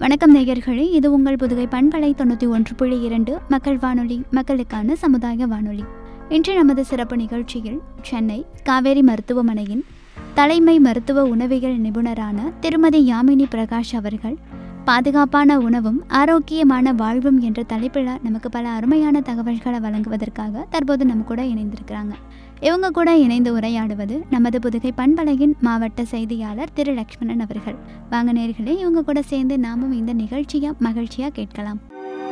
வணக்கம் நேயர்களே இது உங்கள் புதுகை பண்பலை தொண்ணூற்றி ஒன்று புள்ளி இரண்டு மக்கள் வானொலி மக்களுக்கான சமுதாய வானொலி இன்று நமது சிறப்பு நிகழ்ச்சியில் சென்னை காவேரி மருத்துவமனையின் தலைமை மருத்துவ உணவியல் நிபுணரான திருமதி யாமினி பிரகாஷ் அவர்கள் பாதுகாப்பான உணவும் ஆரோக்கியமான வாழ்வும் என்ற தலைப்பில் நமக்கு பல அருமையான தகவல்களை வழங்குவதற்காக தற்போது நம்ம கூட இணைந்திருக்கிறாங்க இவங்க கூட இணைந்து உரையாடுவது நமது புதுகை பண்பலையின் மாவட்ட செய்தியாளர் திரு லக்ஷ்மணன் அவர்கள் வாங்க நேர்களே இவங்க கூட சேர்ந்து நாமும் இந்த நிகழ்ச்சியை மகிழ்ச்சியாக கேட்கலாம்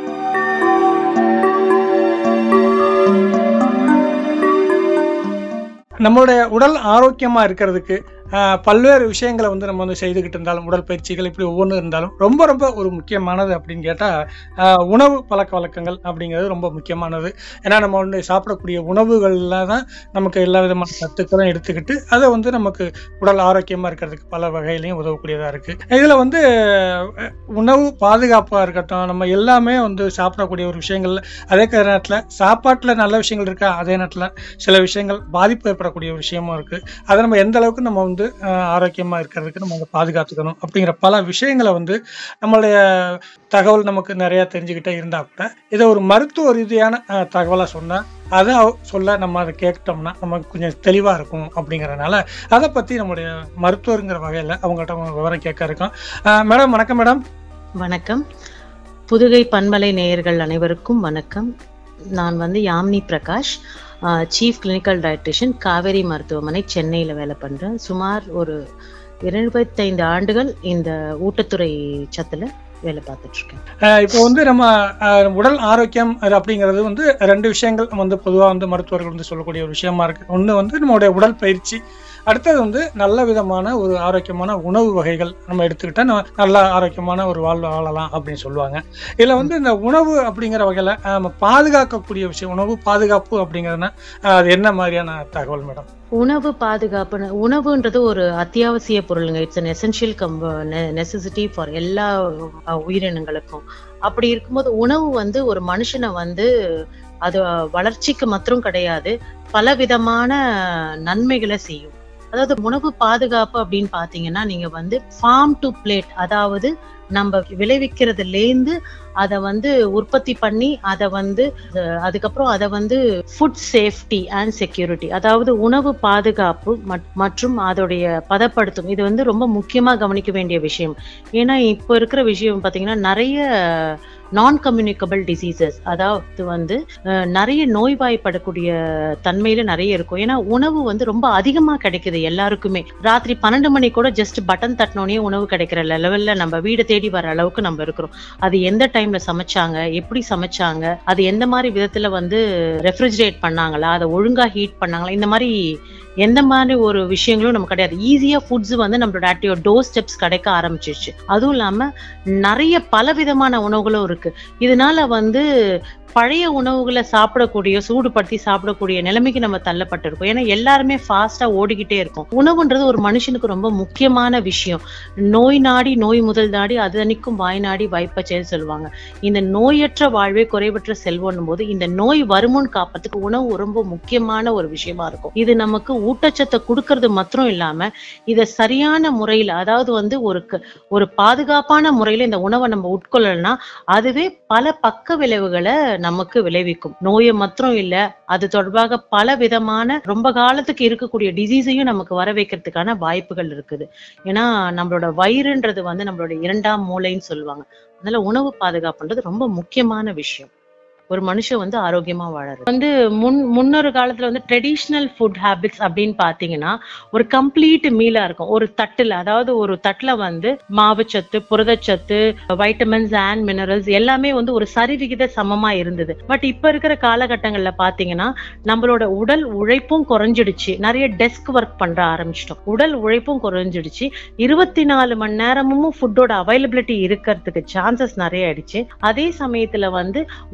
நம்மளுடைய உடல் ஆரோக்கியமாக இருக்கிறதுக்கு ஆஹ், பல்வேறு விஷயங்களை வந்து நம்ம வந்து செய்துக்கிட்டு இருந்தாலும் உடற்பயிற்சிகள் இப்படி ஒவ்வொன்றும் இருந்தாலும் ரொம்ப ரொம்ப ஒரு முக்கியமானது அப்படின்னு கேட்டால் உணவு பழக்க வழக்கங்கள் அப்படிங்கிறது ரொம்ப முக்கியமானது ஏன்னா நம்ம வந்து சாப்பிடக்கூடிய உணவுகளில் தான் நமக்கு எல்லா விதமான சத்துக்களும் எடுத்துக்கிட்டு அதை வந்து நமக்கு உடல் ஆரோக்கியமாக இருக்கிறதுக்கு பல வகையிலையும் உதவக்கூடியதாக இருக்குது இதில் வந்து அஹ், உணவு பாதுகாப்பாக இருக்கட்டும் நம்ம எல்லாமே வந்து சாப்பிடக்கூடிய ஒரு விஷயங்கள் அதே நேரத்தில் சாப்பாட்டில் நல்ல விஷயங்கள் இருக்கா அதே நேரத்தில் சில விஷயங்கள் பாதிப்பு ஏற்படக்கூடிய ஒரு விஷயமும் இருக்குது அதை நம்ம எந்த அளவுக்கு நம்ம வந்து ஆரோக்கியமாக இருக்கிறதுக்கு நம்ம அதை பாதுகாத்துக்கணும் அப்படிங்கிற பல விஷயங்களை வந்து நம்மளுடைய தகவல் நமக்கு நிறையா தெரிஞ்சுக்கிட்டே இருந்தால் கூட இதை ஒரு மருத்துவ ரீதியான தகவலாக சொன்னால் அதை அவ- சொல்ல நம்ம அதை கேட்டோம்னா நமக்கு கொஞ்சம் தெளிவாக இருக்கும் அப்படிங்கிறனால அதை பற்றி நம்முடைய மருத்துவருங்கிற வகையில் அவங்கள்ட்ட அவங்க விவரம் கேட்க இருக்கோம் அஹ் மேடம் வணக்கம் மேடம் வணக்கம் புதுகை பண்பலை நேயர்கள் அனைவருக்கும் வணக்கம் நான் வந்து Yamini Prakash chief clinical dietitian Kaveri மருத்துவமனை சென்னையில் வேலை பண்ணுறேன் சுமார் ஒரு இருபத்தைந்து ஆண்டுகள் இந்த ஊட்டத்துறை சத்தில் வேலை பார்த்துட்டு இருக்கேன் அஹ் இப்போ வந்து நம்ம அஹ், உடல் ஆரோக்கியம் அது அப்படிங்கிறது வந்து ரெண்டு விஷயங்கள் வந்து பொதுவாக வந்து மருத்துவர்கள் வந்து சொல்லக்கூடிய ஒரு விஷயமா இருக்கு ஒன்று வந்து நம்மளுடைய உடல் பயிற்சி அடுத்தது வந்து நல்ல விதமான ஒரு ஆரோக்கியமான உணவு வகைகள் நம்ம எடுத்துக்கிட்டா நம்ம நல்ல ஆரோக்கியமான ஒரு வாழ்வு வாழலாம் அப்படின்னு சொல்லுவாங்க இதில் வந்து இந்த உணவு அப்படிங்கிற வகையில் நம்ம பாதுகாக்கக்கூடிய விஷயம் உணவு பாதுகாப்பு அப்படிங்கிறதுனா அஹ், அது என்ன மாதிரியான தகவல் மேடம் உணவு பாதுகாப்பு உணவுன்றது ஒரு அத்தியாவசிய பொருளுங்க it's an essential cum necessity for எல்லா அஹ், உயிரினங்களுக்கும் அப்படி இருக்கும்போது உணவு வந்து ஒரு மனுஷனை வந்து அது வளர்ச்சிக்கு மாத்திரம் கிடையாது பல விதமான நன்மைகளை செய்யும் அதாவது உணவு பாதுகாப்பு அப்படின்னு பாத்தீங்கன்னா நீங்க வந்து ஃபார்ம் டு பிளேட் அதாவது நம்ம விளைவிக்கிறதுலேருந்து அதை வந்து உற்பத்தி பண்ணி அதை வந்து அஹ், அதுக்கப்புறம் அதை வந்து ஃபுட் சேஃப்டி அண்ட் செக்யூரிட்டி அதாவது உணவு பாதுகாப்பு மட்- மற்றும் அதோடைய பதப்படுத்தும் இது வந்து ரொம்ப முக்கியமா கவனிக்க வேண்டிய விஷயம் ஏன்னா இப்போ இருக்கிற விஷயம் பார்த்தீங்கன்னா நிறைய நான் கம்யூனிகபிள் டிசீசஸ் அதாவது வந்து அஹ், நிறைய நோய்வாய்ப்படக்கூடிய தன்மையில நிறைய இருக்கும் ஏன்னா உணவு வந்து ரொம்ப அதிகமா கிடைக்குது எல்லாருக்குமே ராத்திரி பன்னெண்டு மணி கூட ஜஸ்ட் பட்டன் தட்டினோடனே உணவு கிடைக்கிற லெவல்ல நம்ம வீடு தேடி வர அளவுக்கு நம்ம இருக்கிறோம் அது எந்த டைம்ல சமைச்சாங்க எப்படி சமைச்சாங்க அது எந்த மாதிரி விதத்துல வந்து ரெஃப்ரிஜரேட் பண்ணாங்களா அதை ஒழுங்கா ஹீட் பண்ணாங்களா இந்த மாதிரி எந்த மாதிரி ஒரு விஷயங்களும் நமக்கு கிடையாது ஈஸியா ஃபுட்ஸ் வந்து நம்மளோட ஆக்டிவ் டோர் ஸ்டெப்ஸ் கிடைக்க ஆரம்பிச்சிருச்சு அதுவும் இல்லாம நிறைய பலவிதமான உணவுகளும் இருக்கு இதனால வந்து பழைய உணவுகளை சாப்பிடக்கூடிய சூடுபடுத்தி சாப்பிடக்கூடிய நிலைமைக்கு நம்ம தள்ளப்பட்டிருக்கோம் ஏன்னா எல்லாருமே ஃபாஸ்டா ஓடிக்கிட்டே இருக்கும் உணவுன்றது ஒரு மனுஷனுக்கு ரொம்ப முக்கியமான விஷயம் நோய் நாடி நோய் முதல் நாடி அது அன்னைக்கும் வாய் நாடி வாய்ப்பச்சேன்னு சொல்லுவாங்க இந்த நோயற்ற வாழ்வே குறைவற்ற செல்வம்னும் போது இந்த நோய் வருமுன் காப்பதுக்கு உணவு ரொம்ப முக்கியமான ஒரு விஷயமா இருக்கும் இது நமக்கு ஊட்டச்சத்தை கொடுக்கறது மாத்திரம் இல்லாம இதை சரியான முறையில அதாவது வந்து ஒரு க- ஒரு பாதுகாப்பான முறையில இந்த உணவை நம்ம உட்கொள்ளலைன்னா அதுவே பல பக்க விளைவுகளை நமக்கு விளைவிக்கும் நோயை மாத்திரம் இல்ல அது தொடர்பாக பல விதமான ரொம்ப காலத்துக்கு இருக்கக்கூடிய டிசீஸையும் நமக்கு வர வைக்கிறதுக்கான வாய்ப்புகள் இருக்குது ஏன்னா நம்மளோட வயிறுன்றது வந்து நம்மளோட இரண்டாம் மூளைன்னு சொல்லுவாங்க அதனால உணவு பாதுகாப்புன்றது ரொம்ப முக்கியமான விஷயம் ஒரு மனுஷன் வந்து ஆரோக்கியமா வாழறது வந்து முன் முன்னொரு காலத்துல வந்து ட்ரெடிஷ்னல் ஃபுட் ஹேபிட்ஸ் அப்படின்னு பாத்தீங்கன்னா ஒரு கம்ப்ளீட் மீலா இருக்கும் ஒரு தட்டுல அதாவது ஒரு தட்டுல வந்து மாவுச்சத்து புரதச்சத்து வைட்டமின்ஸ் அண்ட் மினரல்ஸ் எல்லாமே வந்து ஒரு சரிவிகித சமமா இருந்தது பட் இப்ப இருக்கிற காலகட்டங்கள்ல பாத்தீங்கன்னா நம்மளோட உடல் உழைப்பும் குறைஞ்சிடுச்சு நிறைய டெஸ்க் ஒர்க் பண்ற ஆரம்பிச்சிட்டோம் உடல் உழைப்பும் குறைஞ்சிடுச்சு இருபத்தி நாலு மணி நேரமும் ஃபுட்டோட அவைலபிலிட்டி இருக்கிறதுக்கு சான்சஸ் நிறைய ஆயிடுச்சு அதே சமயத்துல வந்து ஒன்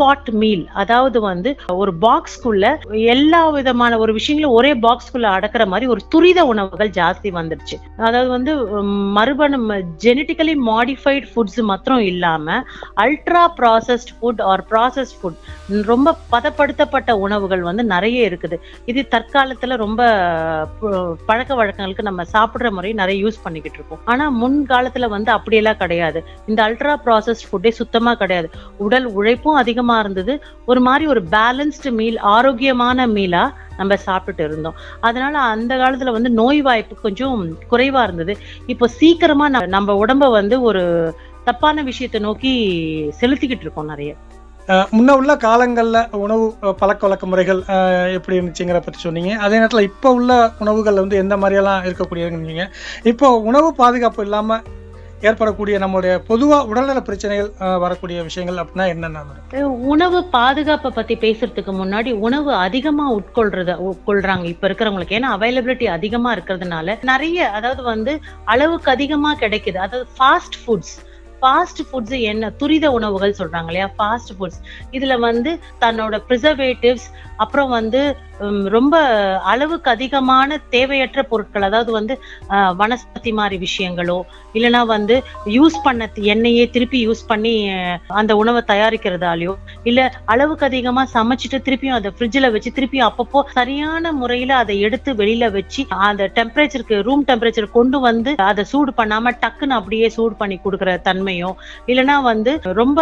பாட் மீல் அதாவது வந்து ஒரு பாக்ஸ்க்குள்ள எல்லா விதமான ஒரு விஷயங்களும் ஒரே பாக்ஸ்க்குள்ள அடக்குற மாதிரி ஒரு துரித உணவுகள் ஜாஸ்தி வந்துருச்சு அதாவது வந்து உம், மறுபணம் ஜெனட்டிக்கலி மாடிஃபைட் ஃபுட்ஸ் மாத்திரம் இல்லாம ultra processed food or processed food ரொம்ப பதப்படுத்தப்பட்ட உணவுகள் வந்து நிறைய இருக்குது இது தற்காலத்துல ரொம்ப பு- பழக்க வழக்கங்களுக்கு நம்ம சாப்பிடுற முறை நிறைய யூஸ் பண்ணிக்கிட்டு இருக்கோம் ஆனா முன்காலத்துல வந்து அப்படியெல்லாம் கிடையாது இந்த அல்ட்ரா ப்ராசஸ்ட் ஃபுட்டே சுத்தமா கிடையாது உடல் உழைப்பும் அதிகமா இருந்தது ஒரு மாதிரி ஒரு பேலன்ஸ்டு மீல் ஆரோக்கியமான மீலா நம்ம சாப்பிட்டுட்டு இருந்தோம் அதனால அந்த காலத்துல வந்து நோய் வாய்ப்பு கொஞ்சம் குறைவா இருந்தது இப்போ சீக்கிரமா நம்ம- நம்ம உடம்ப வந்து ஒரு தப்பான விஷயத்தை நோக்கி செலுத்திக்கிட்டு இருக்கோம் நிறைய அஹ் முன்ன உள்ள காலங்கள்ல உணவு அஹ், பழக்க வழக்க முறைகள் அஹ், எப்படி இருந்துச்சுங்கிற பத்தி சொன்னீங்க அதே நேரத்தில் இப்போ உள்ள உணவுகள் வந்து எந்த மாதிரியெல்லாம் இருக்கக்கூடியதுங்க இப்போ உணவு பாதுகாப்பு இல்லாம ஏற்படக்கூடிய நம்மளுடைய பொதுவா உடல்நல பிரச்சனைகள் அஹ், வரக்கூடிய விஷயங்கள் அப்படின்னா என்னென்ன மேடம்? அஹ் உணவு பாதுகாப்பை பத்தி பேசுறதுக்கு முன்னாடி உணவு அதிகமா உட்கொள்றத உட்கொள்றாங்க இப்ப இருக்கிறவங்களுக்கு ஏன்னா அவைலபிலிட்டி அதிகமா இருக்கிறதுனால நிறைய அதாவது வந்து அளவுக்கு அதிகமா கிடைக்குது அதாவது ஃபாஸ்ட் ஃபுட்ஸ் ஃபாஸ்ட் ஃபுட்ஸ் என்ன துரித உணவுகள் சொல்றாங்க இல்லையா ஃபாஸ்ட் ஃபுட்ஸ் இதுல வந்து தன்னோட ப்ரிசர்வேட்டிவ்ஸ் அப்புறம் வந்து உம், ரொம்ப அளவுக்கு அதிகமான தேவையற்ற பொருட்கள் அதாவது வந்து அஹ், வனஸ்பதி மாதிரி விஷயங்களோ இல்லைன்னா வந்து யூஸ் பண்ண எண்ணெயே திருப்பி யூஸ் பண்ணி அஹ், அந்த உணவை தயாரிக்கிறதாலயோ இல்ல அளவுக்கு அதிகமா சமைச்சிட்டு திருப்பியும் அதை ஃப்ரிட்ஜ்ல வச்சு திருப்பியும் அப்பப்போ சரியான முறையில அதை எடுத்து வெளியில வச்சு அந்த டெம்பரேச்சருக்கு ரூம் டெம்பரேச்சர் கொண்டு வந்து அதை சூடு பண்ணாம டக்குன்னு அப்படியே சூடு பண்ணி கொடுக்குற தன்மையோ இல்லைன்னா வந்து ரொம்ப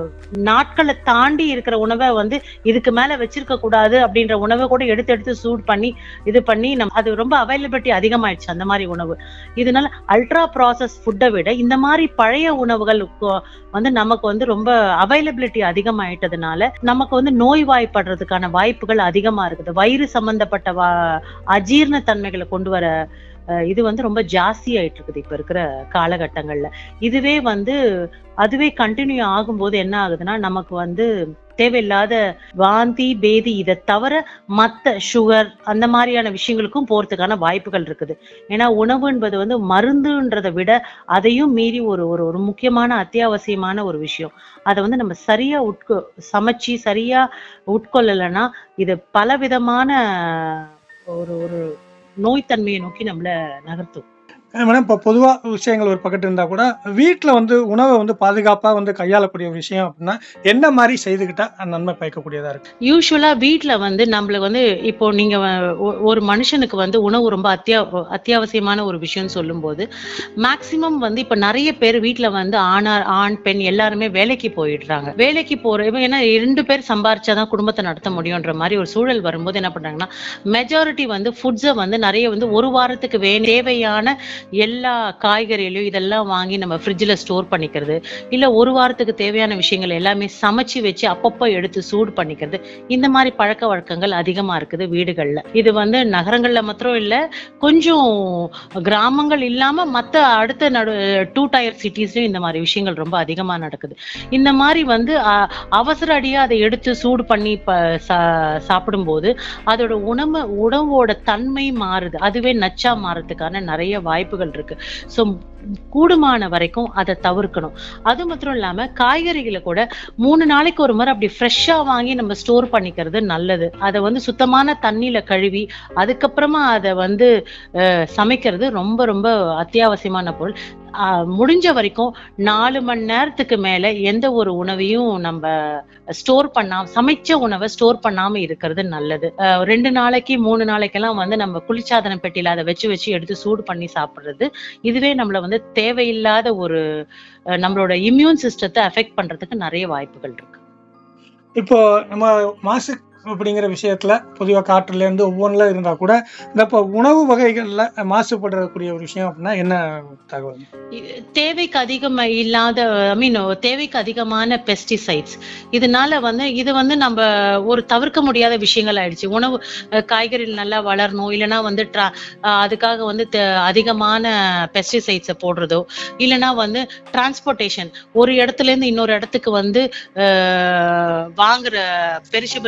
நாட்களை தாண்டி இருக்கிற உணவை வந்து இதுக்கு மேல வச்சிருக்க கூடாது அப்படின்ற உணவை கூட எடுத்து எடுத்து சூடு பண்ணி இது பண்ணி நம்ம அது ரொம்ப அவைலபிலிட்டி அதிகமாயிடுச்சு அந்த மாதிரி உணவு இதனால அல்ட்ரா ப்ராசஸ் ஃபுட்டை விட இந்த மாதிரி பழைய உணவுகள் கொ- வந்து நமக்கு வந்து ரொம்ப அவைலபிலிட்டி அதிகமாயிட்டதுனால நமக்கு வந்து நோய்வாய்ப்படுறதுக்கான வாய்ப்புகள் அதிகமா இருக்குது வயிறு சம்பந்தப்பட்ட வா அஜீரண தன்மைகளை கொண்டு வர அஹ், இது வந்து ரொம்ப ஜாஸ்தி ஆயிட்டு இருக்குது இப்ப இருக்கிற காலகட்டங்கள்ல இதுவே வந்து அதுவே கண்டினியூ ஆகும்போது என்ன ஆகுதுன்னா நமக்கு வந்து தேவையில்லாத வாந்தி பேதி இதை தவிர மத்த சுகர் அந்த மாதிரியான விஷயங்களுக்கும் போறதுக்கான வாய்ப்புகள் இருக்குது ஏன்னா உணவு என்பது வந்து மருந்துன்றதை விட அதையும் மீறி ஒரு ஒரு ஒரு முக்கியமான அத்தியாவசியமான ஒரு விஷயம் அதை வந்து நம்ம சரியா உட்கொ சமைச்சு சரியா உட்கொள்ளலைன்னா இது பலவிதமான ஒரு ஒரு நோய்த்தன்மையை நோக்கி நம்மள நகர்த்தும் அஹ் மேடம் இப்போ பொதுவாக விஷயங்கள் ஒரு பக்கத்து இருந்தால் கூட வீட்டில் வந்து உணவை வந்து பாதுகாப்பாக வந்து கையாளக்கூடிய ஒரு விஷயம் அப்படின்னா என்ன மாதிரி செய்துக்கிட்டா நன்மை பயக்கக்கூடியதாக இருக்கு யூஸ்வலா வீட்ல வந்து நம்மளுக்கு வந்து இப்போ நீங்க வ- ஒ- ஒரு மனுஷனுக்கு வந்து உணவு ரொம்ப அத்தியா அத்தியாவசியமான ஒரு விஷயம்னு சொல்லும்போது மேக்சிமம் வந்து இப்ப நிறைய பேர் வீட்ல வந்து ஆணார் ஆண் பெண் எல்லாருமே வேலைக்கு போயிடுறாங்க வேலைக்கு போற இவங்க ஏன்னா ரெண்டு பேர் சம்பாரிச்சாதான் குடும்பத்தை நடத்த முடியும்ன்ற மாதிரி ஒரு சூழல் வரும்போது என்ன பண்றாங்கன்னா மெஜாரிட்டி வந்து ஃபுட்ஸை வந்து நிறைய வந்து ஒரு வாரத்துக்கு வே தேவையான எல்லா காய்கறிகளையும் இதெல்லாம் வாங்கி நம்ம ஃப்ரிட்ஜில் ஸ்டோர் பண்ணிக்கிறது இல்ல ஒரு வாரத்துக்கு தேவையான விஷயங்கள் எல்லாமே சமைச்சு வச்சு அப்பப்போ எடுத்து சூடு பண்ணிக்கிறது இந்த மாதிரி பழக்க வழக்கங்கள் அதிகமா இருக்குது வீடுகள்ல இது வந்து நகரங்கள்ல மாத்திரம் இல்ல கொஞ்சம் கிராமங்கள் இல்லாம மத்த அடுத்த நடு டூ டயர் சிட்டிஸ்லயும் இந்த மாதிரி விஷயங்கள் ரொம்ப அதிகமா நடக்குது இந்த மாதிரி வந்து அ- அவசர அடியா அதை எடுத்து சூடு பண்ணி ப- சா- சாப்பிடும்போது அதோட உணவு உணவோட தன்மை மாறுது அதுவே நச்சா மாறதுக்கான நிறைய வாய்ப்புகள் இருக்கு ஸோ கூடுமான வரைக்கும் அதை தவிர்க்கணும் அது மாத்திரம் இல்லாம காய்கறிகளை கூட மூணு நாளைக்கு ஒரு முறை அப்படி ஃப்ரெஷ்ஷா வாங்கி நம்ம ஸ்டோர் பண்ணிக்கிறது நல்லது அதை வந்து சுத்தமான தண்ணியில கழுவி அதுக்கப்புறமா அதை வந்து அஹ், சமைக்கிறது ரொம்ப ரொம்ப அத்தியாவசியமான பொருள் அஹ், முடிஞ்ச வரைக்கும் நாலு மணி நேரத்துக்கு மேல எந்த ஒரு உணவையும் நம்ம ஸ்டோர் பண்ணாம சமைச்ச உணவை ஸ்டோர் பண்ணாம இருக்கிறது நல்லது அஹ், ரெண்டு நாளைக்கு மூணு நாளைக்கெல்லாம் வந்து நம்ம குளிர்சாதன பெட்டியில அதை வச்சு வச்சு எடுத்து சூடு பண்ணி சாப்பிடுறது இதுவே நம்மள வந்து தேவையில்லாத ஒரு அஹ், நம்மளோட இம்யூன் சிஸ்டத்தை அஃபெக்ட் பண்றதுக்கு நிறைய வாய்ப்புகள் இருக்கு இப்போ நம்ம மாசு அப்படிங்கிற விஷயத்துல பொதுவாக காற்றுல இருந்து ஒவ்வொன்றுல இருந்தா கூட இந்த இப்போ உணவு வகைகள்ல மாசுபடக்கூடிய ஒரு விஷயம் அப்படின்னா என்ன தகவல் இ- தேவைக்கு அதிகம் இல்லாத ஐ மீன் தேவைக்கு அதிகமான பெஸ்டிசைட்ஸ் இதனால வந்து இது வந்து நம்ம ஒரு தவிர்க்க முடியாத விஷயங்கள் ஆயிடுச்சு உணவு அஹ், காய்கறிகள் நல்லா வளரணும் இல்லைன்னா வந்து tra- அஹ், அதுக்காக வந்து தே- அதிகமான பெஸ்டிசைட்ஸை போடுறதோ இல்லைன்னா வந்து டிரான்ஸ்போர்ட்டேஷன் ஒரு இடத்துல இருந்து இன்னொரு இடத்துக்கு வந்து அஹ், வாங்குற பெரிஷபிள் ஃபுட்ஸ் அதாவது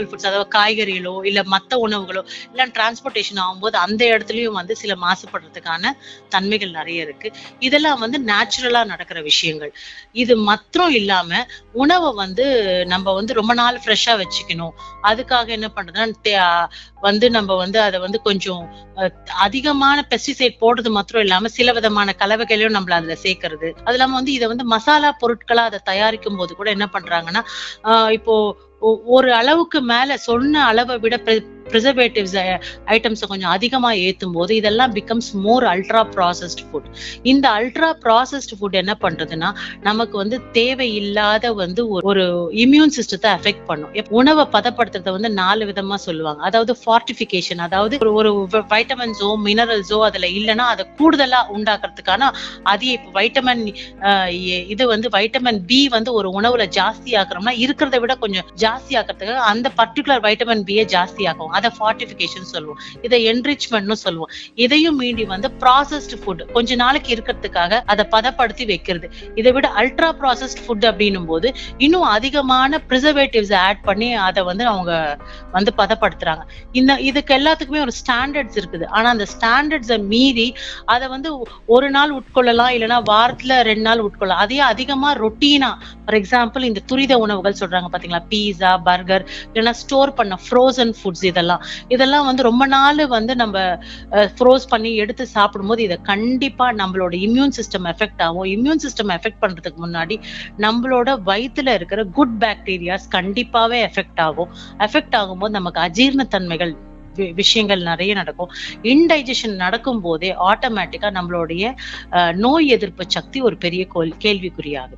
காய்கறிகளோ இல்ல மத்த உணவுகளோ இல்ல டிரான்ஸ்போர்ட்டேஷன் ஆகும்போது அந்த இடத்துலயும் வந்து சில மாசுபடுறதுக்கான தன்மைகள் நிறைய இருக்கு இதெல்லாம் வந்து நேச்சுரலா நடக்கிற விஷயங்கள் இது மாத்திரம் இல்லாம உணவை வந்து நம்ம வந்து ரொம்ப நாள் ஃப்ரெஷ்ஷா வச்சுக்கணும் அதுக்காக என்ன பண்றதுன்னா தே- வந்து நம்ம வந்து அதை வந்து கொஞ்சம் அஹ், அதிகமான பெஸ்டிசைட் போடுறது மாத்திரம் இல்லாம சில விதமான கலவைகளையும் நம்மள அதுல சேர்க்கறது அது இல்லாம வந்து இதை வந்து மசாலா பொருட்களா அதை தயாரிக்கும் போது கூட என்ன பண்றாங்கன்னா ஆஹ் இப்போ ஒ- ஒரு அளவுக்கு மேல சொன்ன அளவை விட ப்ரிசர்வேட்டிவ்ஸ் ஐட்டம்ஸை கொஞ்சம் அதிகமா ஏத்தும் போது இதெல்லாம் becomes more ultra processed food இந்த அல்ட்ரா ப்ராசஸ்ட் ஃபுட் என்ன பண்றதுன்னா நமக்கு வந்து தேவையில்லாத வந்து ஒரு- ஒரு இம்யூன் சிஸ்டத்தை அஃபெக்ட் பண்ணும் எப்ப உணவை பதப்படுத்துறத வந்து நாலு விதமா சொல்லுவாங்க அதாவது ஃபார்ட்டிஃபிகேஷன் அதாவது ஒரு- ஒரு வைட்டமின்ஸோ மினரல்ஸோ அதுல இல்லைன்னா அதை கூடுதலா உண்டாக்குறதுக்கான அது இப்போ வைட்டமின் இது வந்து வைட்டமின் பி வந்து ஒரு உணவுல ஜாஸ்தி ஆக்குறோம்னா இருக்கிறத விட கொஞ்சம் ஜாஸ்தி ஆக்குறதுக்காக அந்த பர்டிகுலர் வைட்டமின் பியை ஜாஸ்தி ஆக்கும் அதை ஃபார்ட்டிஃபிகேஷன் சொல்லுவோம் இதை என்ரிச்மெண்ட்னு சொல்லுவோம் இதையும் மீறி வந்து ப்ராசஸ்டு ஃபுட் கொஞ்ச நாளைக்கு இருக்கிறதுக்காக அதை பதப்படுத்தி வைக்கிறது இதை விட அல்ட்ரா ப்ராசஸ்ட் ஃபுட் அப்படின்னும் போது இன்னும் அதிகமான ப்ரிசர்வேட்டிவ்ஸ் ஆட் பண்ணி அதை வந்து அவங்க வந்து பதப்படுத்துறாங்க இந்த இதுக்கு எல்லாத்துக்குமே ஒரு ஸ்டாண்டர்ட்ஸ் இருக்குது ஆனா அந்த ஸ்டாண்டர்ட்ஸை மீறி அதை வந்து ஒரு நாள் உட்கொள்ளலாம் இல்லைன்னா வாரத்துல ரெண்டு நாள் உட்கொள்ளலாம் அதே அதிகமா ரொட்டீனா ஃபார் எக்ஸாம்பிள் இந்த துரித உணவுகள் சொல்றாங்க பாத்தீங்களா பீஸா பர்கர் இல்லைன்னா ஸ்டோர் பண்ண ஃப்ரோசன் ஃபுட்ஸ் இதெல்லாம் இதெல்லாம் வந்து ரொம்ப நாள் வந்து நம்ம ஃப்ரோஸ் பண்ணி எடுத்து சாப்பிடும்போது இதை கண்டிப்பா நம்மளோட இம்யூன் சிஸ்டம் எஃபெக்ட் ஆகும் இம்யூன் சிஸ்டம் எஃபெக்ட் பண்றதுக்கு முன்னாடி நம்மளோட வயித்துல இருக்கிற குட் பாக்டீரியாஸ் கண்டிப்பாவே எஃபெக்ட் ஆகும் எஃபெக்ட் ஆகும்போது நமக்கு அஜீரணத்தன்மைகள் வி- விஷயங்கள் நிறைய நடக்கும் இன்டைஜஷன் நடக்கும் போதே ஆட்டோமேட்டிக்கா நம்மளுடைய அஹ், நோய் எதிர்ப்பு சக்தி ஒரு பெரிய கோல்- கேள்விக்குறியாகுது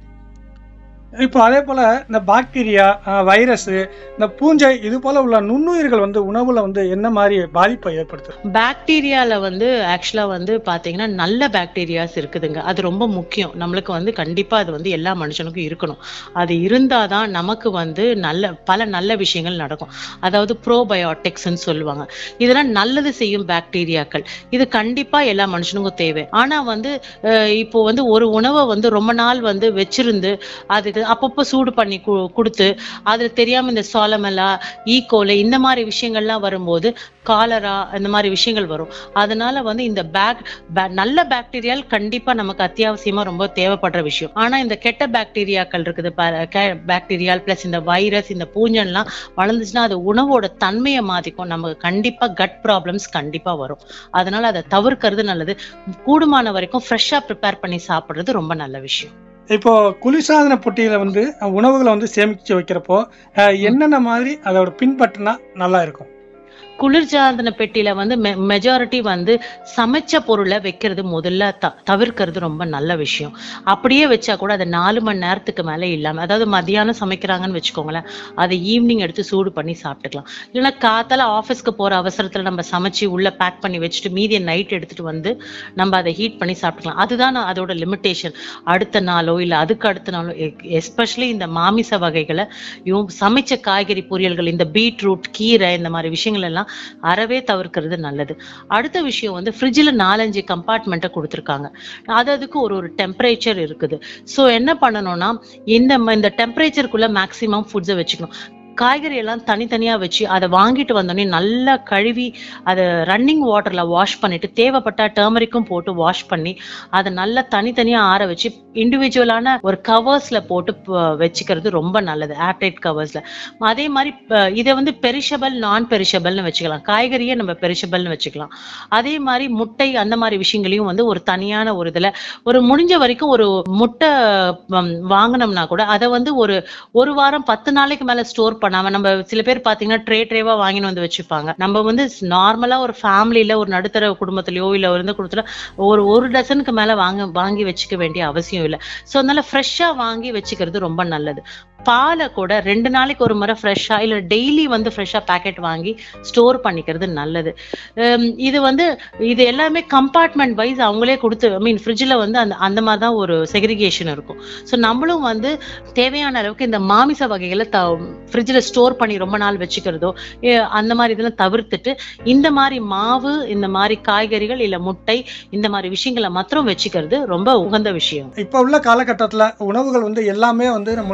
இப்போ அதே போல இந்த பாக்டீரியா வைரஸ் இந்த பூஞ்சை இது போல உள்ள நுண்ணுயிர்கள் வந்து உணவுல வந்து என்ன மாதிரி பாதிப்பை ஏற்படுத்துது பாக்டீரியால வந்து ஆக்சுவலா வந்து பாத்தீங்கன்னா நல்ல பாக்டீரியாஸ் இருக்குதுங்க அது ரொம்ப முக்கியம் நம்மளுக்கு வந்து கண்டிப்பா அது வந்து எல்லா மனுஷனுக்கும் இருக்கணும் அது இருந்தாதான் நமக்கு வந்து நல்ல பல நல்ல விஷயங்கள் நடக்கும் அதாவது ப்ரோபயோட்டிக்ஸ்ன்னு சொல்லுவாங்க இதெல்லாம் நல்லது செய்யும் பாக்டீரியாக்கள் இது கண்டிப்பா எல்லா மனுஷனுக்கும் தேவை ஆனா வந்து அஹ், இப்போ வந்து ஒரு உணவை வந்து ரொம்ப நாள் வந்து வச்சிருந்து அதுக்கு அப்பப்போ சூடு பண்ணி கு- கொடுத்து அதுல தெரியாம இந்த சோலமெல்லா ஈகோலை இந்த மாதிரி விஷயங்கள்லாம் வரும்போது காலரா இந்த மாதிரி விஷயங்கள் வரும் அதனால வந்து இந்த பேக் நல்ல பாக்டீரியால் கண்டிப்பா நமக்கு அத்தியாவசியமா ரொம்ப தேவைப்படுற விஷயம் ஆனா இந்த கெட்ட பாக்டீரியாக்கள் இருக்குது பாக்டீரியால் பிளஸ் இந்த வைரஸ் இந்த பூஞ்சன்லாம் வளர்ந்துச்சுன்னா அது உணவோட தன்மையை மாத்திக்கும் நமக்கு கண்டிப்பா கட் ப்ராப்ளம்ஸ் கண்டிப்பா வரும் அதனால அதை தவிர்க்கிறது நல்லது கூடுமான வரைக்கும் ஃப்ரெஷ்ஷா ப்ரிப்பேர் பண்ணி சாப்பிடுறது ரொம்ப நல்ல விஷயம் இப்போ குளிர்சாதன பொட்டியில வந்து அஹ், உணவுகளை வந்து சேமிச்சு வைக்கிறப்போ அஹ், என்னென்ன மாதிரி அதோட பின்பற்றினா நல்லா இருக்கும் குளிர்சாதன பெட்டியில வந்து மெஜாரிட்டி வந்து சமைச்ச பொருளை வைக்கிறது முதல்ல த தவிர்க்கிறது ரொம்ப நல்ல விஷயம் அப்படியே வச்சா கூட அதை நாலு மணி நேரத்துக்கு மேல இல்லாம அதாவது மதியானம் சமைக்கிறாங்கன்னு வச்சுக்கோங்களேன் அதை ஈவினிங் எடுத்து சூடு பண்ணி சாப்பிட்டுக்கலாம் இல்லைன்னா காத்தால ஆஃபீஸ்க்கு போற அவசரத்துல நம்ம சமைச்சு உள்ள பேக் பண்ணி வச்சுட்டு மீதியை நைட் எடுத்துட்டு வந்து நம்ம அதை ஹீட் பண்ணி சாப்பிட்டுக்கலாம் அதுதான் நான் அதோட லிமிட்டேஷன் அடுத்த நாளோ இல்ல அதுக்கு அடுத்த நாளோ எஸ்பெஷலி இந்த மாமிச வகைகளை இவங்க சமைச்ச காய்கறி பொரியல்கள் இந்த பீட்ரூட் கீரை இந்த மாதிரி விஷயங்கள் எல்லாம் அறவே தவிர்க்கிறது நல்லது அடுத்த விஷயம் வந்து ஃப்ரிட்ஜில் நாலஞ்சு கம்பார்ட்மெண்ட்டை கொடுத்துருக்காங்க அது அதுக்கு ஒரு ஒரு டெம்பரேச்சர் இருக்குது ஸோ என்ன பண்ணணும்னா இந்த ம- இந்த டெம்பரேச்சருக்குள்ள மேக்ஸிமம் ஃபுட்ஸை வச்சுக்கணும் காய்கறி எல்லாம் தனித்தனியா வச்சு அதை வாங்கிட்டு வந்தோடனே நல்லா கழுவி அதை ரன்னிங் வாட்டர்ல வாஷ் பண்ணிட்டு தேவைப்பட்டா டர்மரிக்கும் போட்டு வாஷ் பண்ணி அதை நல்லா தனித்தனியா ஆற வச்சு இண்டிவிஜுவலான ஒரு கவர்ஸ்ல போட்டு ப- வச்சுக்கிறது ரொம்ப நல்லது ஏர்டைட் கவர்ஸ்ல அதே மாதிரி ப- இதை வந்து பெரிஷபிள் நான் பெரிஷபிள்னு வச்சுக்கலாம் காய்கறியை நம்ம பெரிஷபிள்னு வச்சுக்கலாம் அதே மாதிரி முட்டை அந்த மாதிரி விஷயங்களையும் வந்து ஒரு தனியான ஒரு இதுல ஒரு முடிஞ்ச வரைக்கும் ஒரு முட்டை ம், வாங்கினோம்னா கூட அதை வந்து ஒரு ஒரு வாரம் பத்து நாளைக்கு மேல ஸ்டோர் பண்ணாம நம்ம சில பேர் பாத்தீங்கன்னா ட்ரே ட்ரேவா வாங்கின்னு வந்து வச்சுப்பாங்க நம்ம வந்து நார்மலா ஒரு ஃபேமிலியில ஒரு நடுத்தர குடும்பத்திலயோ இல்ல ஒரு இந்த குடும்பத்துல ஒரு ஒரு டசனுக்கு மேல வாங்க வாங்கி வச்சுக்க வேண்டிய அவசியம் இல்லை ஸோ அதனால ஃப்ரெஷ்ஷா வாங்கி வச்சுக்கிறது ரொம்ப நல்லது பாலை கூட ரெண்டு நாளைக்கு ஒரு முறை ஃப்ரெஷ்ஷா இல்ல டெய்லி வந்து ஃப்ரெஷ்ஷா பேக்கெட் வாங்கி ஸ்டோர் பண்ணிக்கிறது நல்லது ஹம் இது வந்து இது எல்லாமே கம்பார்ட்மெண்ட் வைஸ் அவங்களே கொடுத்து ஐ மீன் ஃப்ரிட்ஜில் வந்து அந்த அந்த மாதிரி தான் ஒரு செக்ரிகேஷன் இருக்கும் ஸோ நம்மளும் வந்து தேவையான அளவுக்கு இந்த மாமிச வகைகளை த ஃப்ரிட்ஜில் ஸ்டோர் பண்ணி ரொம்ப நாள் வச்சுக்கிறதோ ஏ, அந்த மாதிரி இதெல்லாம் தவிர்த்துட்டு இந்த மாதிரி மாவு இந்த மாதிரி காய்கறிகள் இல்ல முட்டை இந்த மாதிரி விஷயங்களை மாத்திரம் வச்சுக்கிறது ரொம்ப உகந்த விஷயம் இப்போ உள்ள காலகட்டத்தில் உணவுகள் வந்து எல்லாமே வந்து நம்மளுடைய பேக்கிங்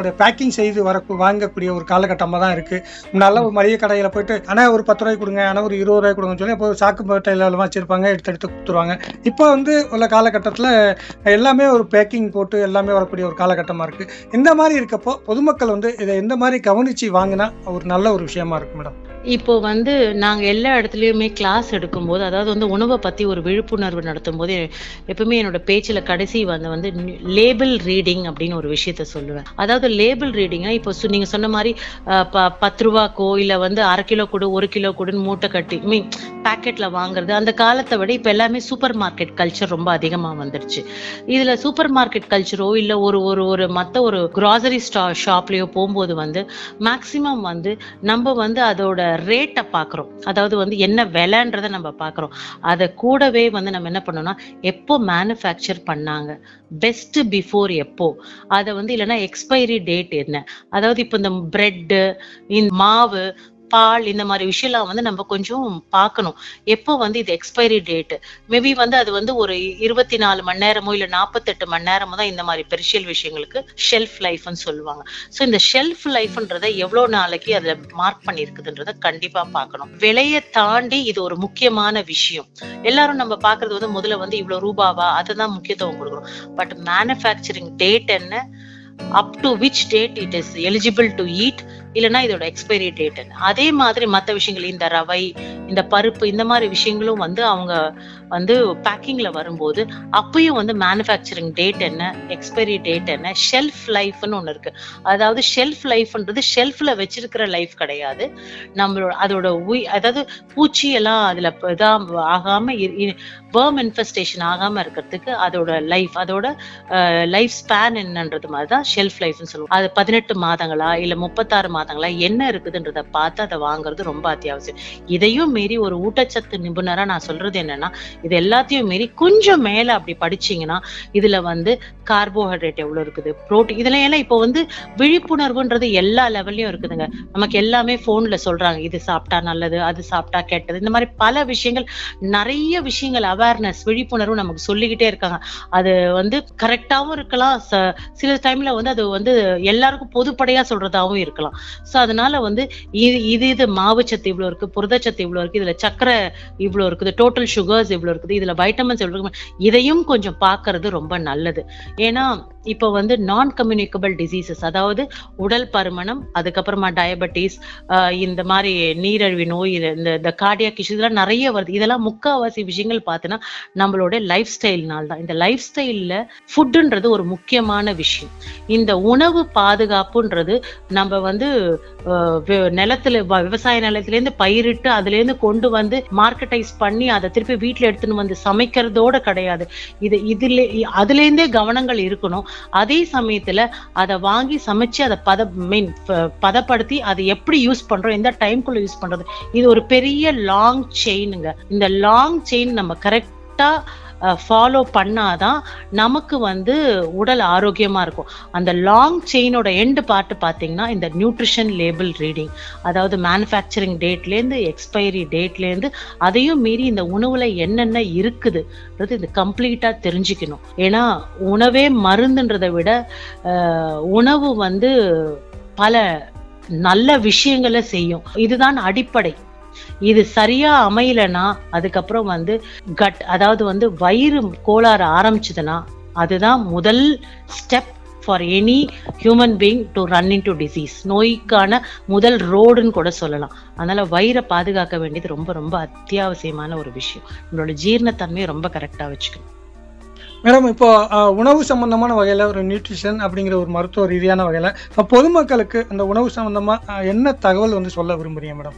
பேக்கிங் செய்து வர வாங்கக்கூடிய ஒரு காலகட்டமாக தான் இருக்கு முன்னால ஒரு மளிகை கடையில் போயிட்டு ஆனால் ஒரு பத்து ரூபாய் கொடுங்க ஆனால் ஒரு இருபது ரூபாய் கொடுங்கன்னு சொல்லி அப்போ சாக்கு பட்டையில வச்சிருப்பாங்க எடுத்து எடுத்து கொடுத்துருவாங்க இப்போ வந்து உள்ள காலகட்டத்தில் எல்லாமே ஒரு பேக்கிங் போட்டு எல்லாமே வரக்கூடிய ஒரு காலகட்டமாக இருக்கு இந்த மாதிரி இருக்கப்போ பொதுமக்கள் வந்து இதை எந்த மாதிரி கவனிச்சு வாங்கினா ஒரு நல்ல ஒரு விஷயமா இருக்கு மேடம் இப்போ வந்து நாங்க எல்லா இடத்துலயுமே கிளாஸ் எடுக்கும்போது அதாவது வந்து உணவை பத்தி ஒரு விழிப்புணர்வு நடத்தும் போது எப்பவுமே என்னோட பேச்சுல கடைசி வந்து வந்து லேபிள் ரீடிங் அப்படின்னு ஒரு விஷயத்த சொல்லுவேன் அதாவது லேபிள் ரீடிங்னா இப்போ சு- நீங்க சொன்ன மாதிரி அஹ், ப- பத்து ரூபாக்கோ இல்ல வந்து அரை கிலோ கொடு ஒரு கிலோ கொடுன்னு மூட்டை கட்டி மீன் பேக்கெட்ல வாங்குறது அந்த காலத்தை விட இப்ப எல்லாமே சூப்பர் மார்க்கெட் கல்ச்சர் ரொம்ப அதிகமா வந்துருச்சு இதுல சூப்பர் மார்க்கெட் கல்ச்சரோ இல்ல ஒரு ஒரு ஒரு மத்த ஒரு கிராசரி ஸ்டா ஷாப்லயோ போகும்போது வந்து மேக்சிமம் வந்து நம்ம வந்து அதோட ரேட்டை பார்க்குறோம் அதாவது வந்து என்ன விலைன்றதை நம்ம பார்க்குறோம் அதை கூடவே வந்து நம்ம என்ன பண்ணோம்னா எப்போ மேனுஃபேக்சர் பண்ணாங்க பெஸ்ட் பிஃபோர் எப்போ அதை வந்து இல்லைன்னா எக்ஸ்பைரி டேட் என்ன அதாவது இப்போ இந்த பிரெட்டு இந்த மாவு பால் இந்த மாதிரி விஷயம்லாம் வந்து நம்ம கொஞ்சம் பார்க்கணும் எப்போ வந்து இது எக்ஸ்பைரி டேட் மேபி வந்து அது வந்து ஒரு இருபத்தி நாலு மணி நேரமோ இல்ல நாற்பத்தெட்டு மணி நேரமோ தான் இந்த மாதிரி பெருசியல் விஷயங்களுக்கு ஷெல்ஃப் லைஃப்னு சொல்லுவாங்க ஸோ இந்த ஷெல்ஃப் லைஃப்ன்றதை எவ்வளவு நாளைக்கு அதுல மார்க் பண்ணியிருக்குதுன்றத கண்டிப்பா பார்க்கணும் விலையை தாண்டி இது ஒரு முக்கியமான விஷயம் எல்லாரும் நம்ம பார்க்கிறது வந்து முதல்ல வந்து இவ்வளவு ரூபாவா அதை தான் முக்கியத்துவம் கொடுக்கணும் பட் மேனுஃபேக்சரிங் டேட் என்ன up to which date it is eligible to eat இல்லைன்னா இதோட எக்ஸ்பைரி டேட் என்ன அதே மாதிரி மற்ற விஷயங்கள் இந்த ரவை இந்த பருப்பு இந்த மாதிரி விஷயங்களும் வந்து அவங்க வந்து பேக்கிங்ல வரும்போது அப்பயும் வந்து மேனுஃபேக்சரிங் டேட் என்ன எக்ஸ்பைரி டேட் என்ன ஷெல்ஃப் லைஃப்னு ஒன்று இருக்கு அதாவது ஷெல்ஃப் லைஃப்ன்றது ஷெல்ஃப்ல வச்சிருக்கிற லைஃப் கிடையாது நம்மளோட அதோட உய் அதாவது பூச்சி எல்லாம் அதுல ப- இதா ஆகாம வேர்ம் இன்ஃபெஸ்டேஷன் ஆகாம இருக்கிறதுக்கு அதோட லைஃப் அதோட லைஃப் ஸ்பேன் என்னன்றது மாதிரி தான் ஷெல்ஃப் லைஃப்னு சொல்லுவோம் அது பதினெட்டு மாதங்களா இல்ல முப்பத்தாறு மாதங்களா என்ன இருக்குதுன்றத பார்த்து அதை வாங்குறது ரொம்ப அத்தியாவசியம் இதையும் மீறி ஒரு ஊட்டச்சத்து நிபுணரா நான் சொல்றது என்னன்னா இது எல்லாத்தையும் மீறி கொஞ்சம் மேல அப்படி படிச்சீங்கன்னா இதுல வந்து கார்போஹைட்ரேட் எவ்வளவு இருக்குது புரோட்டீன் இதுல எல்லாம் இப்போ வந்து விழிப்புணர்வுன்றது எல்லா லெவல்லையும் இருக்குதுங்க நமக்கு எல்லாமே போன்ல சொல்றாங்க இது சாப்பிட்டா நல்லது அது சாப்பிட்டா கெட்டது இந்த மாதிரி பல விஷயங்கள் நிறைய விஷயங்கள் அவேர்னஸ் விழிப்புணர்வு நமக்கு சொல்லிக்கிட்டே இருக்காங்க அது வந்து கரெக்டாவும் இருக்கலாம் ச- சில டைம்ல வந்து அது வந்து எல்லாருக்கும் பொதுப்படையா சொல்றதாவும் இருக்கலாம் சோ அதனால வந்து இது இது இது மாவுச்சத்து இவ்வளவு இருக்கு புரதச்சத்து இவ்வளவு இருக்கு இதுல சக்கரை இவ்வளவு இருக்குது டோட்டல் சுகர்ஸ் இவ்வளவு இருக்குது இதுல வைட்டமின்ஸ் இவ்வளவு இருக்கு இதையும் கொஞ்சம் பார்க்கிறது ரொம்ப நல்லது ஏன்னா இப்போ வந்து நான் கம்யூனிகபிள் டிசீசஸ் அதாவது உடல் பருமனம் அதுக்கப்புறமா டயபெட்டிஸ் இந்த மாதிரி நீரிழிவு நோய் இது- இந்த இந்த கார்டியாக் இஷ்யூ இதெல்லாம் நிறைய வருது இதெல்லாம் முக்காவாசி விஷயங்கள் பார்த்தோன்னா நம்மளோட லைஃப் ஸ்டைல்னால தான் இந்த லைஃப் ஸ்டைல்ல ஃபுட்டுன்றது ஒரு முக்கியமான விஷயம் இந்த உணவு பாதுகாப்புன்றது நம்ம வந்து அஹ், வி- நிலத்துல வ- விவசாய நிலத்திலேருந்து பயிரிட்டு அதுல இருந்து கொண்டு வந்து மார்க்கெட்டைஸ் பண்ணி அதை திருப்பி வீட்ல எடுத்துன்னு வந்து சமைக்கிறதோட கிடையாது இது இதுல அதுல இருந்தே கவனங்கள் இருக்கணும் அதே சமயத்துல அதை வாங்கி சமைச்சு அதை பத மீன் பதப்படுத்தி அதை எப்படி யூஸ் பண்றோம் எந்த டைம்குள்ள யூஸ் பண்றது இது ஒரு பெரிய லாங் செயினுங்க இந்த லாங் செயின் நம்ம கரெக்டா ஃபாலோ பண்ணாதான் நமக்கு வந்து உடல் ஆரோக்கியமா இருக்கும் அந்த லாங் செயினோட எண்டு பார்ட் பார்த்தீங்கன்னா இந்த நியூட்ரிஷன் லேபிள் ரீடிங் அதாவது மேனுஃபேக்சரிங் டேட்லேருந்து எக்ஸ்பைரி டேட்லேருந்து அதையும் மீறி இந்த உணவுல என்னென்ன இருக்குதுன்றது இது கம்ப்ளீட்டா தெரிஞ்சுக்கணும் ஏன்னா உணவே மருந்துன்றதை விட அஹ், உணவு வந்து பல நல்ல விஷயங்களை செய்யும் இதுதான் அடிப்படை இது சரியா அமையலனா அதுக்கப்புறம் வந்து கட் அதாவது வந்து வயிறு கோளாறு ஆரம்பிச்சதுன்னா அதுதான் முதல் step for any human being to run in to disease நோய்க்கான முதல் ரோடுன்னு கூட சொல்லலாம் அதனால வயிறை பாதுகாக்க வேண்டியது ரொம்ப ரொம்ப அத்தியாவசியமான ஒரு விஷயம் நம்மளோட ஜீரணத்தன்மையை ரொம்ப கரெக்டா வச்சுக்கணும் மேடம் இப்போ அஹ், உணவு சம்பந்தமான வகையில ஒரு நியூட்ரிஷன் அப்படிங்கிற ஒரு மருத்துவ ரீதியான வகையில இப்போ பொதுமக்களுக்கு அந்த உணவு சம்பந்தமா அஹ், என்ன தகவல் வந்து சொல்ல விரும்புறீங்க மேடம்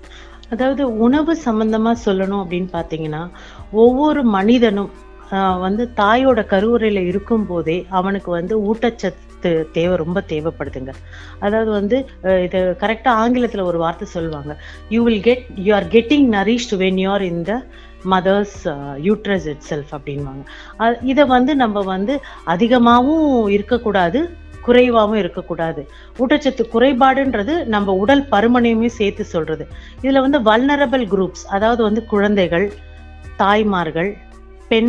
அதாவது உணவு சம்பந்தமா சொல்லணும் அப்படின்னு பாத்தீங்கன்னா ஒவ்வொரு மனிதனும் ஆஹ் வந்து தாயோட கருவுறையில இருக்கும் போதே அவனுக்கு வந்து ஊட்டச்சத்து தேவை ரொம்ப தேவைப்படுதுங்க அதாவது வந்து அஹ் இது கரெக்டா ஆங்கிலத்துல ஒரு வார்த்தை சொல்லுவாங்க you will get you are getting nourished when you are in the mother's uterus itself அப்படின்வாங்க அ- இதை வந்து நம்ம வந்து அதிகமாகவும் இருக்கக்கூடாது குறைவாகவும் இருக்கக்கூடாது ஊட்டச்சத்து குறைபாடுன்றது நம்ம உடல் பருமனையுமே சேர்த்து சொல்றது இதுல வந்து வல்னரபிள் குரூப்ஸ் அதாவது வந்து குழந்தைகள் தாய்மார்கள் பெண்கள்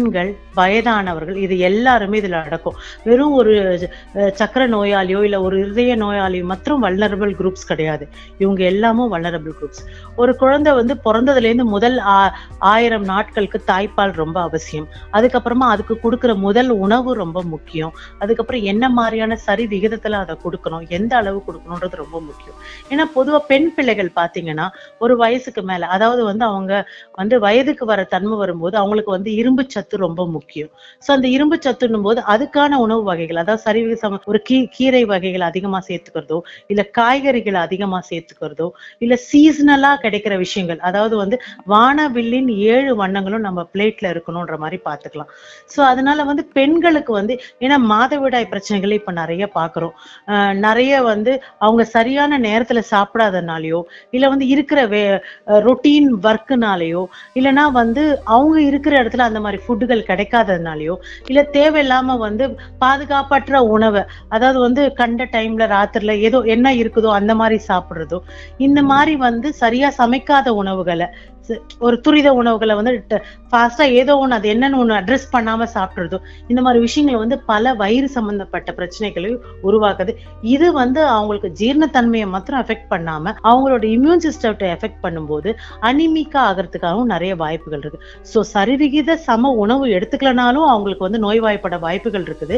வயதானவர்கள் இது எல்லாருமே இதுல அடக்கும் வெறும் ஒரு அஹ், சக்கரை நோயாளியோ இல்ல ஒரு இதய நோயாளியோ மற்றும் வல்னரபிள் குரூப்ஸ் கிடையாது இவங்க எல்லாமும் வல்னரபிள் குரூப்ஸ் ஒரு குழந்தை வந்து பிறந்ததுல இருந்து முதல் ஆ- ஆயிரம் நாட்களுக்கு தாய்ப்பால் ரொம்ப அவசியம் அதுக்கப்புறமா அதுக்கு கொடுக்கிற முதல் உணவு ரொம்ப முக்கியம் அதுக்கப்புறம் என்ன மாதிரியான சரி விகிதத்துல அதை கொடுக்கணும் எந்த அளவு கொடுக்கணுன்றது ரொம்ப முக்கியம் ஏன்னா பொதுவா பெண் பிள்ளைகள் பாத்தீங்கன்னா ஒரு வயசுக்கு மேல அதாவது வந்து அவங்க வந்து வயதுக்கு வர தன்மை வரும்போது அவங்களுக்கு வந்து இரும்பு சத்து ரொம்ப முக்கியம் சோ அந்த இரும்பு சத்துன்னும் போது அதுக்கான உணவு வகைகள் அதாவது சரிவிக சம ஒரு கீ கீரை வகைகள் அதிகமா சேர்த்துக்கிறதோ இல்ல காய்கறிகள் அதிகமா சேர்த்துக்கிறதோ இல்ல சீசனலா கிடைக்கிற விஷயங்கள் அதாவது வந்து வானவில்லின் ஏழு வண்ணங்களும் நம்ம பிளேட்ல இருக்கணும்ன்ற மாதிரி பாத்துக்கலாம் சோ அதனால வந்து பெண்களுக்கு வந்து ஏன்னா மாதவிடாய் பிரச்சனைகளை இப்ப நிறைய பாக்குறோம் ஆஹ் நிறைய வந்து அவங்க சரியான நேரத்துல சாப்பிடாதனாலயோ இல்ல வந்து இருக்கிற வே ரொட்டீன் ஒர்க்குனாலயோ இல்லைன்னா வந்து அவங்க இருக்கிற இடத்துல அந்த மாதிரி ஃபுட்டுகள் கிடைக்காததுனாலயோ இல்ல தேவையில்லாம வந்து பாதுகாப்பற்ற உணவை அதாவது வந்து கண்ட டைம்ல ராத்திரில ஏதோ என்ன இருக்குதோ அந்த மாதிரி சாப்பிடுறதோ இந்த மாதிரி வந்து சரியா சமைக்காத உணவுகளை ச- ஒரு துரித உணவுகளை வந்து ஃபாஸ்டா ஏதோ ஒண்ணு அது என்னன்னு ஒண்ணு அட்ரஸ் பண்ணாம சாப்பிடுறதோ இந்த மாதிரி விஷயங்கள் வந்து பல வயிறு சம்பந்தப்பட்ட பிரச்சனைகளை உருவாக்குது இது வந்து அவங்களுக்கு ஜீரணத்தன்மையை மாத்திரம் எஃபெக்ட் பண்ணாம அவங்களோட இம்யூன் சிஸ்டத்தை எஃபெக்ட் பண்ணும்போது அனிமிக்கா ஆகிறதுக்காகவும் நிறைய வாய்ப்புகள் இருக்கு ஸோ சரிவிகித சம உணவு எடுத்துக்கலனாலும் அவங்களுக்கு வந்து நோய்வாய்ப்பட வாய்ப்புகள் இருக்குது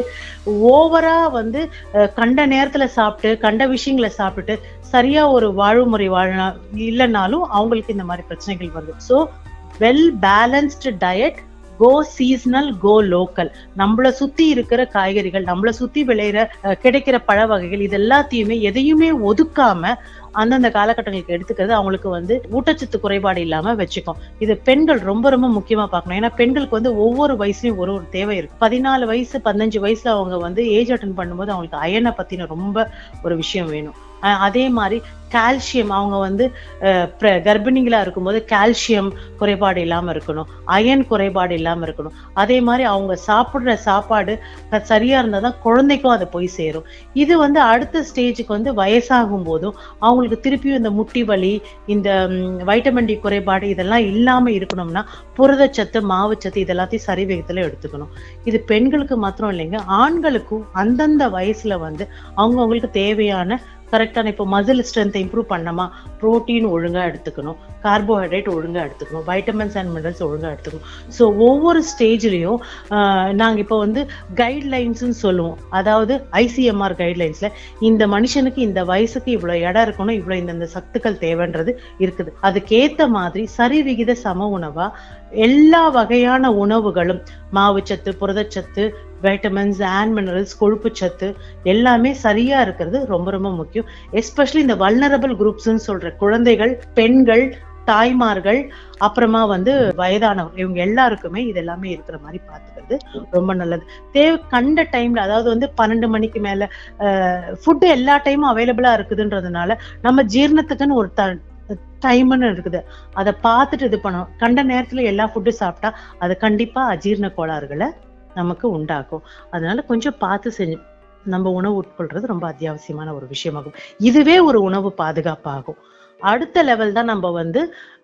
ஓவரா வந்து அஹ், கண்ட நேரத்துல சாப்பிட்டு கண்ட விஷயங்களை சாப்பிட்டுட்டு சரியா ஒரு வாழ்வுமுறை வாழ இல்லைனாலும் அவங்களுக்கு இந்த மாதிரி பிரச்சனைகள் வருது so well balanced diet go seasonal go local நம்மள சுத்தி இருக்கிற காய்கறிகள் நம்மள சுத்தி விளையிற அஹ், கிடைக்கிற பழ வகைகள் இது எல்லாத்தையுமே எதையுமே ஒதுக்காம அந்தந்த காலகட்டங்களுக்கு எடுத்துக்கிறது அவங்களுக்கு வந்து ஊட்டச்சத்து குறைபாடு இல்லாம வச்சுக்கும் இது பெண்கள் ரொம்ப ரொம்ப முக்கியமா பார்க்கணும் ஏன்னா பெண்களுக்கு வந்து ஒவ்வொரு வயசுலயும் ஒரு ஒரு தேவை இருக்கு பதினாலு வயசு பதினஞ்சு வயசுல அவங்க வந்து ஏஜ் அட்டன் பண்ணும்போது அவங்களுக்கு அயனை பத்தின ரொம்ப ஒரு விஷயம் வேணும் அஹ் அதே மாதிரி கால்சியம் அவங்க வந்து அஹ், பிர- கர்ப்பிணிகளா இருக்கும்போது கால்சியம் குறைபாடு இல்லாம இருக்கணும் அயன் குறைபாடு இல்லாம இருக்கணும் அதே மாதிரி அவங்க சாப்பிடுற சாப்பாடு க- சரியா இருந்தாதான் குழந்தைக்கும் அது போய் சேரும் இது வந்து அடுத்த ஸ்டேஜுக்கு வந்து வயசாகும் போதும் அவங்களுக்கு திருப்பியும் இந்த முட்டி வலி இந்த வைட்டமின் டி குறைபாடு இதெல்லாம் இல்லாம இருக்கணும்னா புரதச்சத்து மாவுச்சத்து இதெல்லாத்தையும் சரி விகிதத்துல எடுத்துக்கணும் இது பெண்களுக்கு மாத்திரம் இல்லைங்க ஆண்களுக்கும் அந்தந்த வயசுல வந்து அவங்கவங்களுக்கு தேவையான கரெக்டான இப்போ மசில் ஸ்ட்ரென்த்தை இம்ப்ரூவ் பண்ணமா புரோட்டீன் ஒழுங்கா எடுத்துக்கணும் கார்போஹைட்ரேட் ஒழுங்கா எடுத்துக்கணும் வைட்டமின்ஸ் அண்ட் மினரல்ஸ் ஒழுங்கா எடுத்துக்கணும் ஸோ ஒவ்வொரு ஸ்டேஜ்லயும் நாங்க இப்போ வந்து கைட்லைன்ஸ்னு சொல்லுவோம் அதாவது ஐசிஎம்ஆர் கைட்லைன்ஸ்ல இந்த மனுஷனுக்கு இந்த வயசுக்கு இவ்வளவு இடம் இருக்கணும் இவ்வளவு இந்தந்த சத்துக்கள் தேவைன்றது இருக்குது அதுக்கேத்த மாதிரி சரி விகித சம உணவா எல்லா வகையான உணவுகளும் மாவுச்சத்து புரதச்சத்து வைட்டமின்ஸ் அண்ட் மினரல்ஸ் கொழுப்பு சத்து எல்லாமே சரியா இருக்கிறது ரொம்ப ரொம்ப முக்கியம் எஸ்பெஷலி இந்த வல்னரபிள் குரூப்ஸ்னு சொல்ற குழந்தைகள் பெண்கள் தாய்மார்கள் அப்புறமா வந்து வயதானவர் இவங்க எல்லாருக்குமே இது எல்லாமே இருக்கிற மாதிரி பார்த்துக்கிறது ரொம்ப நல்லது தேவை கண்ட டைம்ல அதாவது வந்து பன்னெண்டு மணிக்கு மேல ஃபுட்டு எல்லா டைமும் அவைலபிளா இருக்குதுன்றதுனால நம்ம ஜீரணத்துக்குன்னு ஒரு த டைம்னு இருக்குது அதை பார்த்துட்டு இது பண்ணணும் கண்ட நேரத்துல எல்லா ஃபுட்டும் சாப்பிட்டா அது கண்டிப்பா அஜீரண கோளாறுகளை நமக்கு உண்டாக்கும் அதனால கொஞ்சம் பார்த்து செஞ்சு நம்ம உணவு உட்கொள்றது ரொம்ப அத்தியாவசியமான ஒரு விஷயமாகும் இதுவே ஒரு உணவு பாதுகாப்பாகும் அடுத்த லெவல் தான் நம்ம வந்து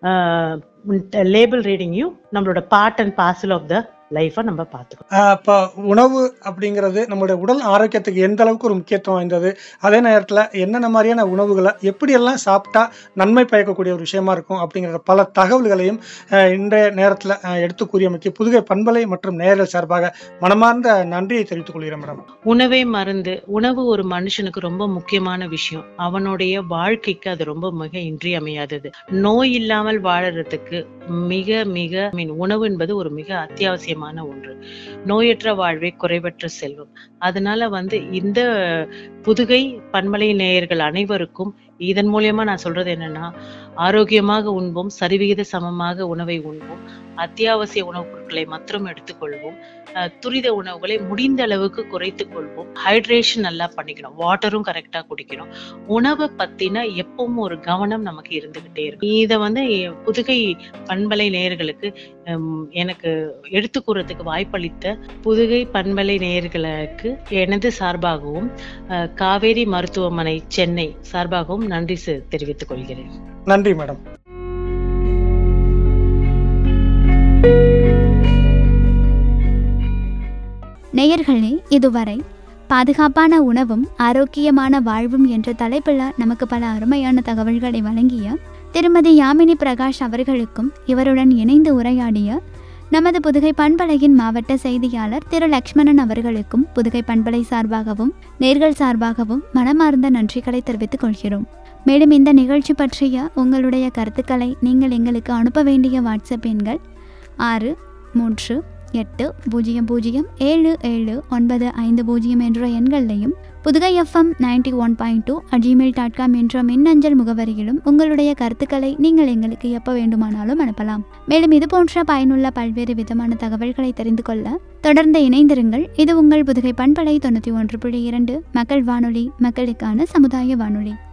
லேபிள் ரீடிங்கையும் நம்மளோட part and parcel of the லைஃபை நம்ம பார்த்துக்கணும் ஆஹ் இப்போ உணவு அப்படிங்கிறது நம்மளுடைய உடல் ஆரோக்கியத்துக்கு எந்த அளவுக்கு ஒரு முக்கியத்துவம் வாய்ந்தது அதே நேரத்தில் என்னென்ன மாதிரியான உணவுகளை எப்படியெல்லாம் சாப்பிட்டா நன்மை பயக்கக்கூடிய ஒரு விஷயமா இருக்கும் அப்படிங்கிற பல தகவல்களையும் ஆஹ் இன்றைய நேரத்தில் எடுத்து கூறியமைக்கு புதுகை பண்பலை மற்றும் நேயர்கள் சார்பாக மனமார்ந்த நன்றியை தெரிவித்துக் கொள்கிறேன் மேடம் உணவே மருந்து உணவு ஒரு மனுஷனுக்கு ரொம்ப முக்கியமான விஷயம் அவனுடைய வாழ்க்கைக்கு அது ரொம்ப மிக இன்றியமையாதது நோய் இல்லாமல் வாழறதுக்கு மிக மிக மீன் உணவு என்பது ஒரு மிக அத்தியாவசியமான ஒன்று நோயற்ற வாழ்வே குறைவற்ற செல்வம் அதனால வந்து இந்த புதுகை பன்மலை நேயர்கள் அனைவருக்கும் இதன் மூலியமா நான் சொல்றது என்னன்னா ஆரோக்கியமாக உண்போம் சரிவிகித சமமாக உணவை உண்போம் அத்தியாவசிய உணவுப் பொருட்களை மாத்திரம் எடுத்துக்கொள்வோம் அஹ் துரித உணவுகளை முடிந்த அளவுக்கு குறைத்துக் கொள்வோம் ஹைட்ரேஷன் நல்லா பண்ணிக்கணும் வாட்டரும் கரெக்டா குடிக்கணும் உணவை பத்தின எப்பவும் ஒரு கவனம் நமக்கு இருந்துகிட்டே இருக்கு இத வந்து எ- புதுகை பண்பலை நேயர்களுக்கு ஹம், எனக்கு எடுத்து கூறதுக்கு வாய்ப்பளித்த புதுகை பண்பலை நேயர்களுக்கு எனது சார்பாகவும் அஹ், காவேரி மருத்துவமனை சென்னை சார்பாகவும் நன்றி செ- தெரிவித்துக் கொள்கிறேன் நன்றி மேடம் நேயர்களே இதுவரை பாதுகாப்பான உணவும் ஆரோக்கியமான வாழ்வும் என்ற தலைப்பில் நமக்கு பல அருமையான தகவல்களை வழங்கிய திருமதி யாமினி பிரகாஷ் அவர்களுக்கும் இவருடன் இணைந்து உரையாடிய நமது புதுகை பண்பலையின் மாவட்ட செய்தியாளர் திரு லக்ஷ்மணன் அவர்களுக்கும் புதுகை பண்பலை சார்பாகவும் நேர்கள் சார்பாகவும் மனமார்ந்த நன்றிகளை தெரிவித்துக் கொள்கிறோம் மேலும் இந்த நிகழ்ச்சி பற்றிய உங்களுடைய கருத்துக்களை நீங்கள் எங்களுக்கு அனுப்ப வேண்டிய வாட்ஸ்அப் எண்கள் ஆறு மூன்று எட்டு பூஜ்ஜியம் பூஜ்ஜியம் ஏழு ஏழு ஒன்பது ஐந்து பூஜ்ஜியம் என்ற எண்களையும் Pudugai FM ninety one point two Gmail dot com என்ற மின்னஞ்சல் முகவரியிலும் உங்களுடைய கருத்துக்களை நீங்கள் எங்களுக்கு எப்போ வேண்டுமானாலும் அனுப்பலாம் மேலும் இது போன்ற பயனுள்ள பல்வேறு விதமான தகவல்களை தெரிந்து கொள்ள தொடர்ந்து இணைந்திருங்கள் இது உங்கள் புதுகை பண்பலை தொண்ணூற்றி ஒன்று புள்ளி இரண்டு மக்கள் வானொலி மக்களுக்கான சமுதாய வானொலி